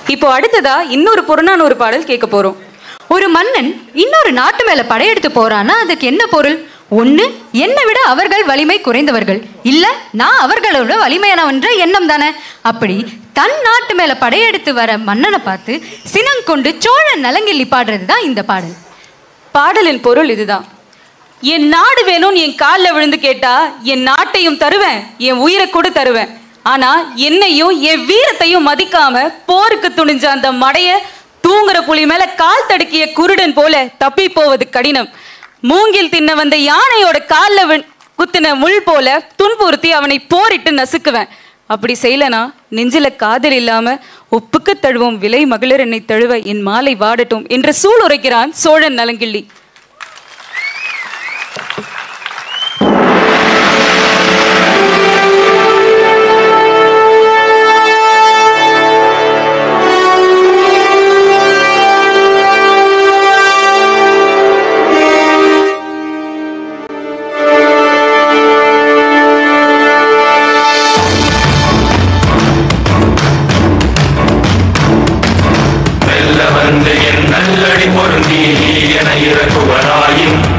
இப்போ அடுத்ததா இன்னொரு புறநானூறு பாடல் கேட்க போறோம் ஒரு மன்னன் இன்னொரு நாட்டு மேல படையெடுத்து போறான்னா அதுக்கு என்ன பொருள் ஒண்ணு என்னை விட அவர்கள் வலிமை குறைந்தவர்கள் இல்ல நான் அவர்களோட வலிமையானவன்ற எண்ணம் தானே அப்படி தன் நாட்டு மேல படையெடுத்து வர மன்னனை பார்த்து சினங்கொண்டு சோழன் நலங்கிள்ளி பாடுறது தான் இந்த பாடல் பாடலின் பொருள் இதுதான் என் நாடு வேணும்னு என் காலில் விழுந்து கேட்டா என் நாட்டையும் தருவேன் என் உயிரை கூட தருவேன் ஆனா என்னையும் என் வீரத்தையும் மதிக்காம போருக்கு துணிஞ்ச அந்த மடைய தூங்குற புலி மேல கால் தடுக்கிய குருடன் போல தப்பி போவது கடினம் மூங்கில் தின்ன வந்த யானையோட காலில் வி- குத்தின முள் போல துன்புறுத்தி அவனை போரிட்டு நசுக்குவேன் அப்படி செய்யலனா நெஞ்சில காதல் இல்லாம ஒப்புக்கு தழுவும் விலை மகளிர் என்னை தழுவ என் மாலை வாடட்டும் என்று சூள் உரைக்கிறான் சோழன் நலங்கிள்ளி மெல்ல வந்து என் நல்லடி பொருந்தி நீ என இறக்குவராயின்